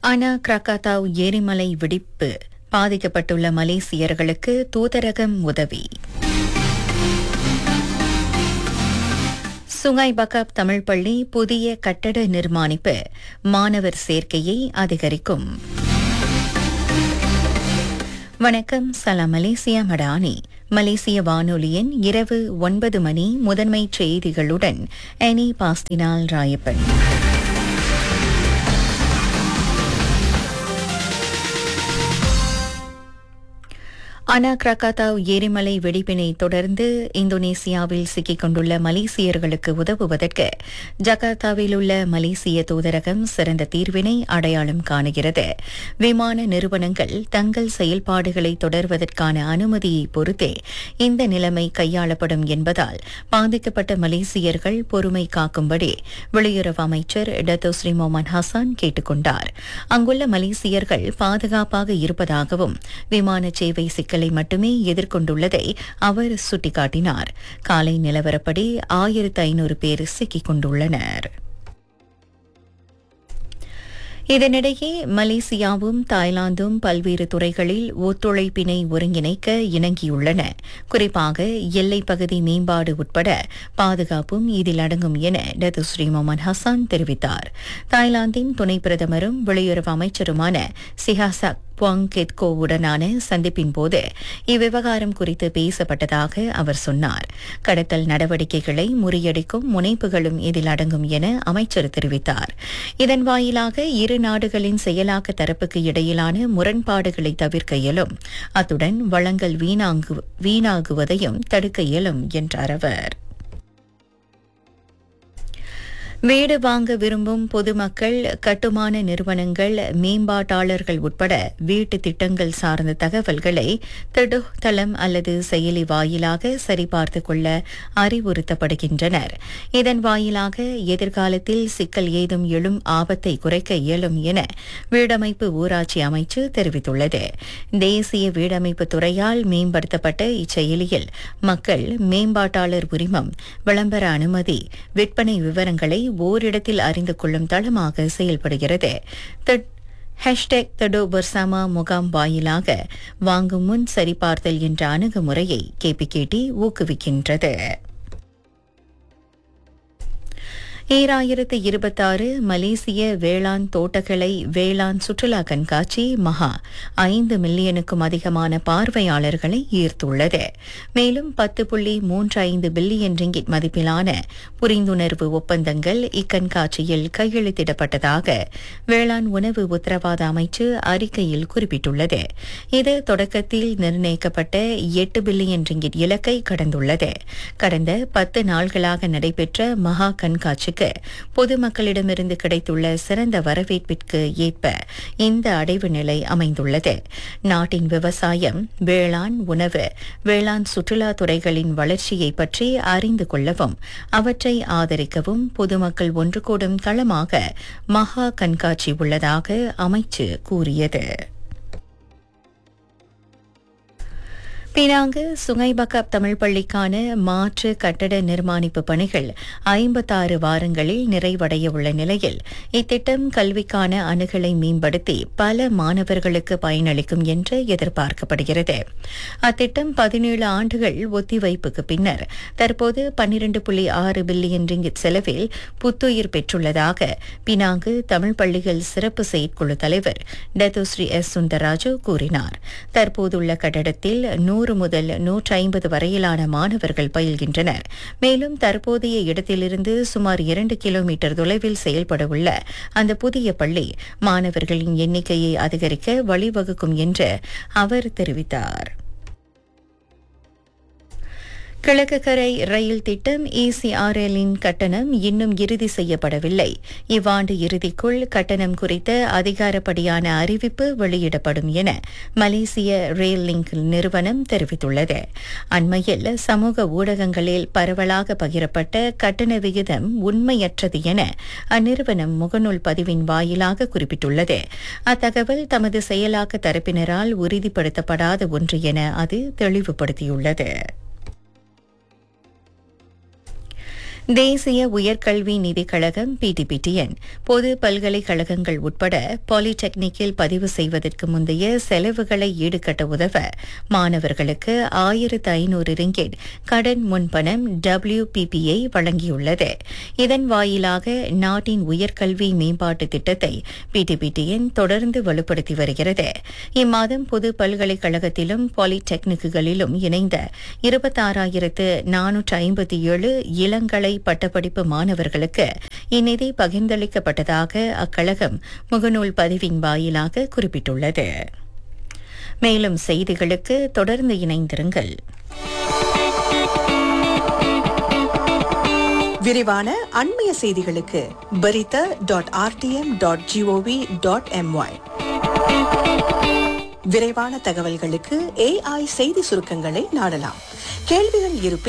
அனா கிரகாத்தாவ் எரிமலை வெடிப்பு பாதிக்கப்பட்டுள்ள மலேசியர்களுக்கு தூதரகம் உதவி சுங்காய் பக்காப் தமிழ் பள்ளி புதிய கட்டட நிர்மாணிப்பு மாணவர் சேர்க்கையை அதிகரிக்கும் வணக்கம் சலாம் மலேசியா மடானி மலேசிய வானொலியின் இரவு ஒன்பது மணி முதன்மை செய்திகளுடன் எனி பாஸ்தினால் ராயப்பன் அனா கிரகாத்தாவ் எரிமலை வெடிப்பினை தொடர்ந்து இந்தோனேசியாவில் சிக்கிக் கொண்டுள்ள மலேசியர்களுக்கு உதவுவதற்கு ஜகார்த்தாவில் உள்ள மலேசிய தூதரகம் சிறந்த தீர்வினை அடையாளம் காணுகிறது விமான நிறுவனங்கள் தங்கள் செயல்பாடுகளை தொடர்வதற்கான அனுமதியை பொறுத்தே இந்த நிலைமை கையாளப்படும் என்பதால் பாதிக்கப்பட்ட மலேசியர்கள் பொறுமை காக்கும்படி வெளியுறவு அமைச்சர் டத்தோ ஸ்ரீ மொமன் ஹசான் கேட்டுக் கொண்டார் அங்குள்ள மலேசியர்கள் பாதுகாப்பாக இருப்பதாகவும் விமான சேவை சிக்கலை மட்டுமே எதிர்கொண்டுள்ளதை அவர் சுட்டிக்காட்டினார் காலை நிலவரப்படி ஆயிரத்து ஐநூறு பேர் சிக்கிக் கொண்டுள்ளனர் இதனிடையே மலேசியாவும் தாய்லாந்தும் பல்வேறு துறைகளில் ஒத்துழைப்பினை ஒருங்கிணைக்க இணங்கியுள்ளன குறிப்பாக எல்லைப் பகுதி மேம்பாடு உட்பட பாதுகாப்பும் இதில் அடங்கும் என டத்து ஸ்ரீ மொமன் ஹசான் தெரிவித்தார் தாய்லாந்தின் துணை பிரதமரும் வெளியுறவு அமைச்சருமான சிஹாசக் புவாங் கெத்கோவுடனான சந்திப்பின் போது இவ்விவகாரம் குறித்து பேசப்பட்டதாக அவர் சொன்னார் கடத்தல் நடவடிக்கைகளை முறியடிக்கும் முனைப்புகளும் இதில் அடங்கும் என அமைச்சர் தெரிவித்தார் இதன் வாயிலாக இரு நாடுகளின் செயலாக்க தரப்புக்கு இடையிலான முரண்பாடுகளை தவிர்க்க இயலும் அத்துடன் வளங்கள் வீணாங்கு வீணாகுவதையும் தடுக்க இயலும் என்றார் அவர் வீடு வாங்க விரும்பும் பொதுமக்கள் கட்டுமான நிறுவனங்கள் மேம்பாட்டாளர்கள் உட்பட வீட்டு திட்டங்கள் சார்ந்த தகவல்களை திடு தளம் அல்லது செயலி வாயிலாக சரிபார்த்துக் கொள்ள அறிவுறுத்தப்படுகின்றனர் இதன் வாயிலாக எதிர்காலத்தில் சிக்கல் ஏதும் எழும் ஆபத்தை குறைக்க இயலும் என வீடமைப்பு ஊராட்சி அமைச்சு தெரிவித்துள்ளது தேசிய வீடமைப்பு துறையால் மேம்படுத்தப்பட்ட இச்செயலியில் மக்கள் மேம்பாட்டாளர் உரிமம் விளம்பர அனுமதி விற்பனை விவரங்களை ஓரிடத்தில் அறிந்து கொள்ளும் தளமாக செயல்படுகிறது ஹேஷ்டேக் தடோ பர்சாமா முகாம் வாயிலாக வாங்கும் முன் சரிபார்த்தல் என்ற அணுகுமுறையை கேபிகேடி ஊக்குவிக்கின்றது ஈராயிரத்து இருபத்தாறு மலேசிய வேளாண் தோட்டக்கலை வேளாண் சுற்றுலா கண்காட்சி மகா ஐந்து மில்லியனுக்கும் அதிகமான பார்வையாளர்களை ஈர்த்துள்ளது மேலும் பத்து புள்ளி மூன்று ஐந்து பில்லியன் ரிங்கிட் மதிப்பிலான புரிந்துணர்வு ஒப்பந்தங்கள் இக்கண்காட்சியில் கையெழுத்திடப்பட்டதாக வேளாண் உணவு உத்தரவாத அமைச்சு அறிக்கையில் குறிப்பிட்டுள்ளது இது தொடக்கத்தில் நிர்ணயிக்கப்பட்ட எட்டு பில்லியன் ரிங்கிட் இலக்கை கடந்துள்ளது கடந்த பத்து நாள்களாக நடைபெற்ற மகா கண்காட்சிக்கு பொதுமக்களிடமிருந்து கிடைத்துள்ள சிறந்த வரவேற்பிற்கு ஏற்ப இந்த அடைவு நிலை அமைந்துள்ளது நாட்டின் விவசாயம் வேளாண் உணவு வேளாண் சுற்றுலா துறைகளின் வளர்ச்சியை பற்றி அறிந்து கொள்ளவும் அவற்றை ஆதரிக்கவும் பொதுமக்கள் ஒன்று கூடும் தளமாக மகா கண்காட்சி உள்ளதாக அமைச்சு கூறியது பினாங்கு சுங்கைபக்கப் தமிழ் பள்ளிக்கான மாற்று கட்டட நிர்மாணிப்பு பணிகள் ஐம்பத்தாறு வாரங்களில் நிறைவடைய உள்ள நிலையில் இத்திட்டம் கல்விக்கான அணுகலை மேம்படுத்தி பல மாணவர்களுக்கு பயனளிக்கும் என்று எதிர்பார்க்கப்படுகிறது அத்திட்டம் பதினேழு ஆண்டுகள் ஒத்திவைப்புக்கு பின்னர் தற்போது பன்னிரண்டு புள்ளி ஆறு பில்லியன் ரிங்கிட் செலவில் புத்துயிர் பெற்றுள்ளதாக பினாங்கு தமிழ் பள்ளிகள் சிறப்பு செயற்குழு தலைவர் டத்துஸ்ரீ எஸ் சுந்தரராஜு கூறினார் தற்போதுள்ள கட்டடத்தில் நூறு முதல் நூற்றி ஐம்பது வரையிலான மாணவர்கள் பயில்கின்றனர் மேலும் தற்போதைய இடத்திலிருந்து சுமார் இரண்டு கிலோமீட்டர் தொலைவில் செயல்படவுள்ள அந்த புதிய பள்ளி மாணவர்களின் எண்ணிக்கையை அதிகரிக்க வழிவகுக்கும் என்று அவர் தெரிவித்தார் கிழக்கு கரை ரயில் திட்டம் இசிஆர்எல்லின் கட்டணம் இன்னும் இறுதி செய்யப்படவில்லை இவ்வாண்டு இறுதிக்குள் கட்டணம் குறித்த அதிகாரப்படியான அறிவிப்பு வெளியிடப்படும் என மலேசிய ரயில் லிங்க் நிறுவனம் தெரிவித்துள்ளது அண்மையில் சமூக ஊடகங்களில் பரவலாக பகிரப்பட்ட கட்டண விகிதம் உண்மையற்றது என அந்நிறுவனம் முகநூல் பதிவின் வாயிலாக குறிப்பிட்டுள்ளது அத்தகவல் தமது செயலாக்க தரப்பினரால் உறுதிப்படுத்தப்படாத ஒன்று என அது தெளிவுபடுத்தியுள்ளது தேசிய உயர்கல்வி நிதிக் கழகம் பிடிபிடிஎன் பொது பல்கலைக்கழகங்கள் உட்பட பாலிடெக்னிக்கில் பதிவு செய்வதற்கு முந்தைய செலவுகளை ஈடுகட்ட உதவ மாணவர்களுக்கு ஆயிரத்து ஐநூறு ரிங்கெட் கடன் முன்பணம் டபிள்யூபிபிஐ வழங்கியுள்ளது இதன் வாயிலாக நாட்டின் உயர்கல்வி மேம்பாட்டு திட்டத்தை பிடிபிடிஎன் தொடர்ந்து வலுப்படுத்தி வருகிறது இம்மாதம் பொது பல்கலைக்கழகத்திலும் பாலிடெக்னிக்குகளிலும் இணைந்த இருபத்தாறாயிரத்து நானூற்று ஐம்பத்தி ஏழு இளங்கலை பட்டப்படிப்பு மாணவர்களுக்கு இந்நிதி பகிர்ந்தளிக்கப்பட்டதாக அக்கழகம் முகநூல் பதிவின் வாயிலாக குறிப்பிட்டுள்ளது மேலும் செய்திகளுக்கு தொடர்ந்து இணைந்திருங்கள் விரிவான அண்மைய செய்திகளுக்கு Berita dot RTM dot gov dot my விரைவான தகவல்களுக்கு ஏஐ செய்தி சுருக்கங்களை நாடலாம் கேள்விகள் இருப்பின்